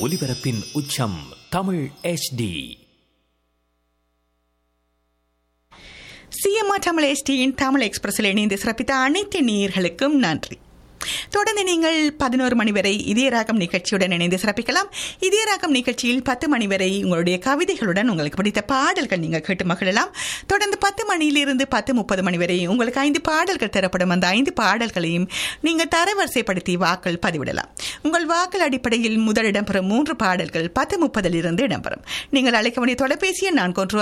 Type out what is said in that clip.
ஒலிபரப்பின் உச்சம் Tamil HD CMR Tamil எஸ்டியின் தமிழ் எக்ஸ்பிரஸில் இணைந்து சிறப்பித்த அனைத்து நேயர்களுக்கும் நன்றி தொடர்ந்து நீங்கள் பதினோரு மணி வரை இதய ராகம் நிகழ்ச்சியுடன் இணைந்து சிறப்பிக்கலாம் இதய ராகம் நிகழ்ச்சியில் பத்து மணி வரை உங்களுடைய கவிதைகளுடன் உங்களுக்கு பிடித்த பாடல்கள் நீங்கள் கேட்டு மகிழலாம் தொடர்ந்து பத்து மணியிலிருந்து பத்து முப்பது மணி வரை உங்களுக்கு ஐந்து பாடல்கள் தரப்படும் அந்த ஐந்து பாடல்களையும் நீங்கள் தரவரிசைப்படுத்தி வாக்கள் பதிவிடலாம் உங்கள் வாக்கள் அடிப்படையில் முதல் இடம்பெறும் மூன்று பாடல்கள் பத்து முப்பதிலிருந்து இடம்பெறும் நீங்கள் அழைக்க வேண்டிய தொலைபேசி எண் நான்கு ஒன்று